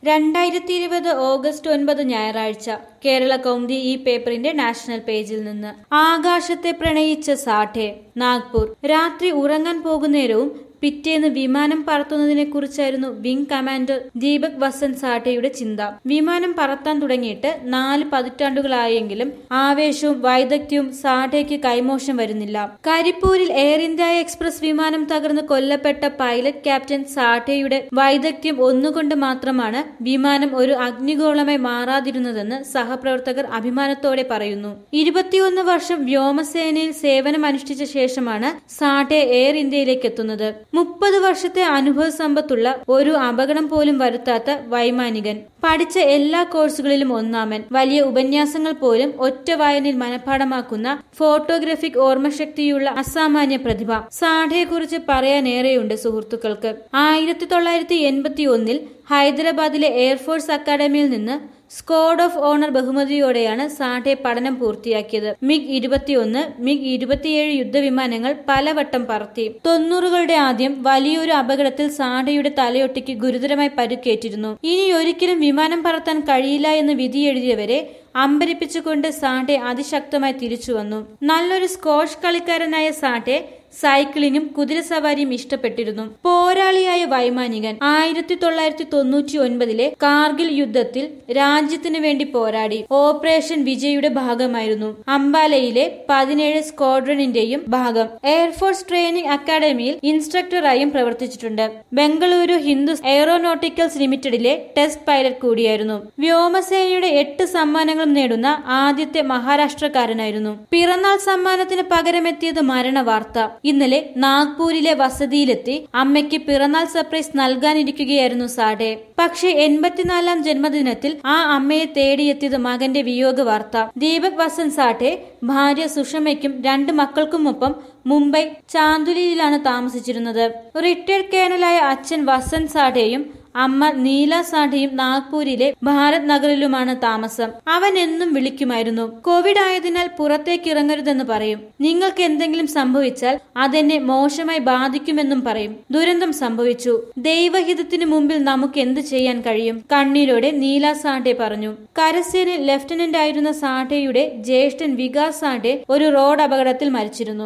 രണ്ടായിരത്തി ഇരുപത് ഓഗസ്റ്റ് ഒൻപത് ഞായറാഴ്ച കേരള കൗമുദി ഈ പേപ്പറിന്റെ നാഷണൽ പേജിൽ നിന്ന് ആകാശത്തെ പ്രണയിച്ച സാഠെ നാഗ്പൂർ രാത്രി ഉറങ്ങാൻ പോകുന്നേരവും പിറ്റേന്ന് വിമാനം പറത്തുന്നതിനെ കുറിച്ചായിരുന്നു വിംഗ് കമാൻഡർ ദീപക് വസന്ത് സാഠെയുടെ ചിന്ത വിമാനം പറത്താൻ തുടങ്ങിയിട്ട് നാല് പതിറ്റാണ്ടുകളായെങ്കിലും ആവേശവും വൈദഗ്ധ്യവും സാഠയ്ക്ക് കൈമോശം വരുന്നില്ല കരിപ്പൂരിൽ എയർ ഇന്ത്യ എക്സ്പ്രസ് വിമാനം തകർന്ന് കൊല്ലപ്പെട്ട പൈലറ്റ് ക്യാപ്റ്റൻ സാഠെയുടെ വൈദഗ്ധ്യം ഒന്നുകൊണ്ട് മാത്രമാണ് വിമാനം ഒരു അഗ്നിഗോളമായി മാറാതിരുന്നതെന്ന് സഹപ്രവർത്തകർ അഭിമാനത്തോടെ പറയുന്നു ഇരുപത്തിയൊന്ന് വർഷം വ്യോമസേനയിൽ സേവനമനുഷ്ഠിച്ച ശേഷമാണ് സാഠെ എയർ ഇന്ത്യയിലേക്ക് എത്തുന്നത് മുപ്പത് വർഷത്തെ അനുഭവ സമ്പത്തുള്ള ഒരു അപകടം പോലും വരുത്താത്ത വൈമാനികൻ പഠിച്ച എല്ലാ കോഴ്സുകളിലും ഒന്നാമൻ വലിയ ഉപന്യാസങ്ങൾ പോലും ഒറ്റ വായനയിൽ മനഃപ്പാടമാക്കുന്ന ഫോട്ടോഗ്രാഫിക് ഓർമ്മശക്തിയുള്ള അസാമാന്യ പ്രതിഭ സാഠയെക്കുറിച്ച് പറയാനേറെയുണ്ട് സുഹൃത്തുക്കൾക്ക് ആയിരത്തി തൊള്ളായിരത്തി എൺപത്തി ഒന്നിൽ ഹൈദരാബാദിലെ എയർഫോഴ്സ് അക്കാദമിയിൽ നിന്ന് സ്ക്വാഡ് ഓഫ് ഓണർ ബഹുമതിയോടെയാണ് സാഠെ പഠനം പൂർത്തിയാക്കിയത് മിഗ് ഇരുപത്തിയൊന്ന് മിഗ് ഇരുപത്തിയേഴ് യുദ്ധവിമാനങ്ങൾ പലവട്ടം പറത്തി തൊണ്ണൂറുകളുടെ ആദ്യം വലിയൊരു അപകടത്തിൽ സാഠയുടെ തലയൊട്ടിക്ക് ഗുരുതരമായി പരുക്കേറ്റിരുന്നു ഇനി ഒരിക്കലും വിമാനം പറത്താൻ കഴിയില്ല എന്ന് വിധിയെഴുതിയവരെ അമ്പരിപ്പിച്ചുകൊണ്ട് സാഠെ അതിശക്തമായി തിരിച്ചു വന്നു നല്ലൊരു സ്കോഷ് കളിക്കാരനായ സാഠെ സൈക്ലിങ്ങും കുതിരസവാരിയും ഇഷ്ടപ്പെട്ടിരുന്നു പോരാളിയായ വൈമാനികൻ ആയിരത്തി തൊള്ളായിരത്തി തൊണ്ണൂറ്റി ഒൻപതിലെ കാർഗിൽ യുദ്ധത്തിൽ രാജ്യത്തിനു വേണ്ടി പോരാടി ഓപ്പറേഷൻ വിജയുടെ ഭാഗമായിരുന്നു അംബാലയിലെ പതിനേഴ് സ്ക്വാഡ്രണിന്റെയും ഭാഗം എയർഫോഴ്സ് ട്രെയിനിംഗ് അക്കാദമിയിൽ ഇൻസ്ട്രക്ടറായും പ്രവർത്തിച്ചിട്ടുണ്ട് ബംഗളൂരു ഹിന്ദു എയറോനോട്ടിക്കൽസ് ലിമിറ്റഡിലെ ടെസ്റ്റ് പൈലറ്റ് കൂടിയായിരുന്നു വ്യോമസേനയുടെ എട്ട് സമ്മാനങ്ങളും നേടുന്ന ആദ്യത്തെ മഹാരാഷ്ട്രക്കാരനായിരുന്നു പിറന്നാൾ സമ്മാനത്തിന് പകരമെത്തിയത് മരണവാർത്ത ഇന്നലെ നാഗ്പൂരിലെ വസതിയിലെത്തി അമ്മയ്ക്ക് പിറന്നാൾ സർപ്രൈസ് നൽകാനിരിക്കുകയായിരുന്നു സാഡെ പക്ഷേ എൺപത്തിനാലാം ജന്മദിനത്തിൽ ആ അമ്മയെ തേടിയെത്തിയത് മകന്റെ വിയോഗ വാർത്ത ദീപക് വസന്ത് സാഠെ ഭാര്യ സുഷമയ്ക്കും രണ്ട് മക്കൾക്കുമൊപ്പം മുംബൈ ചാന്തുലിയിലാണ് താമസിച്ചിരുന്നത് റിട്ടയർഡ് കേണലായ അച്ഛൻ വസന്ത് സാഠെയും അമ്മ നീല സാഠിയും നാഗ്പൂരിലെ ഭാരത് നഗറിലുമാണ് താമസം അവൻ എന്നും വിളിക്കുമായിരുന്നു കോവിഡ് ആയതിനാൽ പുറത്തേക്ക് ഇറങ്ങരുതെന്ന് പറയും നിങ്ങൾക്ക് എന്തെങ്കിലും സംഭവിച്ചാൽ അതെന്നെ മോശമായി ബാധിക്കുമെന്നും പറയും ദുരന്തം സംഭവിച്ചു ദൈവഹിതത്തിന് മുമ്പിൽ നമുക്ക് എന്ത് ചെയ്യാൻ കഴിയും കണ്ണീരോടെ നീല സാഠെ പറഞ്ഞു കരസേനയിൽ ലഫ്റ്റനന്റ് ആയിരുന്ന സാഠെയുടെ ജ്യേഷ്ഠൻ വികാസ് സാഠെ ഒരു റോഡ് അപകടത്തിൽ മരിച്ചിരുന്നു